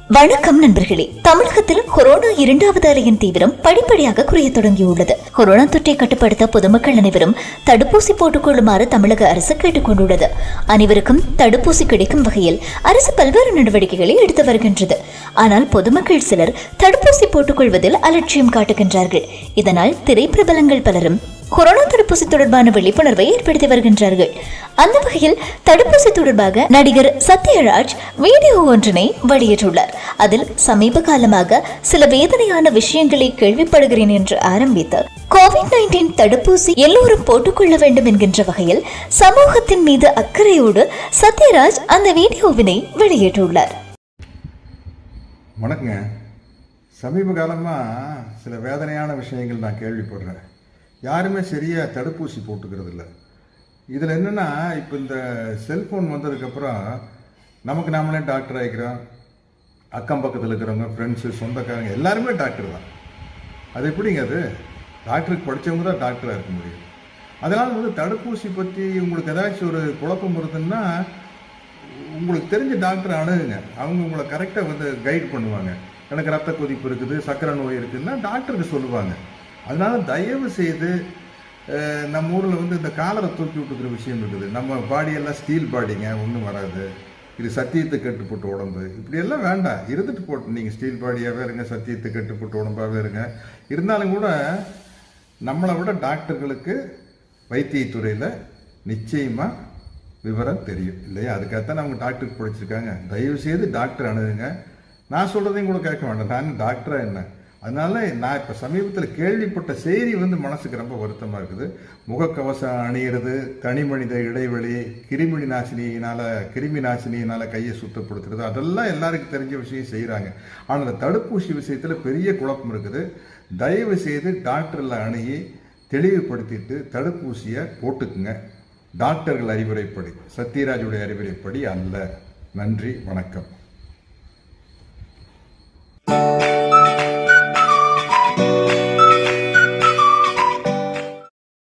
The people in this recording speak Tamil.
வணக்கம் நண்பர்களே தமிழகத்தில் கொரோனா இரண்டாவது அலையின் தீவிரம் படிப்படியாக குறையத் தொடங்கியுள்ளது கொரோனா தொற்றை கட்டுப்படுத்த பொதுமக்கள் அனைவரும் தடுப்பூசி போட்டுக் கொள்ளுமாறு தமிழக அரசு கேட்டுக் கொண்டுள்ளது அனைவருக்கும் தடுப்பூசி கிடைக்கும் வகையில் அரசு பல்வேறு நடவடிக்கைகளை எடுத்து வருகின்றது ஆனால் பொதுமக்கள் சிலர் தடுப்பூசி போட்டுக் கொள்வதில் அலட்சியம் காட்டுகின்றார்கள் இதனால் திரைப்பிரபலங்கள் பலரும் கொரோனா தடுப்பூசி தொடர்பான விழிப்புணர்வை ஏற்படுத்தி வருகின்றார்கள் அந்த வகையில் தடுப்பூசி தொடர்பாக நடிகர் சத்யராஜ் வீடியோ ஒன்றினை வெளியிட்டுள்ளார் அதில் சமீப காலமாக சில வேதனையான விஷயங்களை கேள்விப்படுகிறேன் என்று ஆரம்பித்து கோவிட் நைன்டீன் தடுப்பூசி எல்லோரும் போட்டுக்கொள்ள வேண்டும் என்கின்ற வகையில் சமூகத்தின் மீது அக்கறையோடு சத்யராஜ் அந்த வீடியோவினை வெளியிட்டுள்ளார் வணக்கங்க சமீப காலமாக சில வேதனையான விஷயங்கள் நான் கேள்விப்படுறேன் யாருமே சரியாக தடுப்பூசி போட்டுக்கிறது இல்லை இதில் என்னென்னா இப்போ இந்த செல்ஃபோன் வந்ததுக்கப்புறம் நமக்கு நாமளே டாக்டர் ஆகிக்கிறோம் அக்கம் பக்கத்தில் இருக்கிறவங்க ஃப்ரெண்ட்ஸு சொந்தக்காரங்க எல்லாருமே டாக்டர் தான் அது எப்படிங்க அது டாக்டருக்கு படித்தவங்க தான் டாக்டராக இருக்க முடியும் அதனால் வந்து தடுப்பூசி பற்றி உங்களுக்கு ஏதாச்சும் ஒரு குழப்பம் வருதுன்னா உங்களுக்கு தெரிஞ்ச டாக்டர் அணுகுங்க அவங்க உங்களை கரெக்டாக வந்து கைட் பண்ணுவாங்க எனக்கு ரத்த கொதிப்பு இருக்குது சர்க்கரை நோய் இருக்குதுன்னா டாக்டருக்கு சொல்லுவாங்க அதனால தயவு செய்து அஹ், நம்ம ஊரில் வந்து இந்த காலரை தூக்கி விட்டுக்கிற விஷயம் இருக்குது நம்ம பாடியெல்லாம் ஸ்டீல் பாடிங்க ஒன்றும் வராது இது சத்தியத்தை கட்டுப்பட்ட உடம்பு இப்படியெல்லாம் வேண்டாம் இருந்துட்டு போட்டு நீங்கள் ஸ்டீல் பாடியாகவே இருங்க சத்தியத்தை கட்டுப்பட்ட உடம்பாகவே இருங்க இருந்தாலும் கூட நம்மளை விட டாக்டர்களுக்கு வைத்தியத்துறையில் நிச்சயமாக விவரம் தெரியும் இல்லையா அதுக்காகத்தான் அவங்க டாக்டருக்கு படிச்சிருக்காங்க தயவு செய்து டாக்டர் அணுகுங்க நான் சொல்கிறதையும் கூட கேட்க வேண்டாம் நான் டாக்டரா என்ன அதனால நான் இப்போ சமீபத்தில் கேள்விப்பட்ட செய்தி வந்து மனசுக்கு ரொம்ப வருத்தமாக இருக்குது முகக்கவசம் அணியிறது தனி மனித இடைவெளி கிருமி நாசினியினால் கிருமி நாசினியினால் கையை சுத்தப்படுத்துறது அதெல்லாம் எல்லாருக்கும் தெரிஞ்ச விஷயம் செய்கிறாங்க ஆனால் இந்த தடுப்பூசி விஷயத்தில் பெரிய குழப்பம் இருக்குது தயவு செய்து டாக்டரில் அணுகி தெளிவுபடுத்திட்டு தடுப்பூசியை போட்டுக்குங்க டாக்டர்கள் அறிவுரைப்படி சத்யராஜுடைய அறிவுரைப்படி அல்ல நன்றி வணக்கம்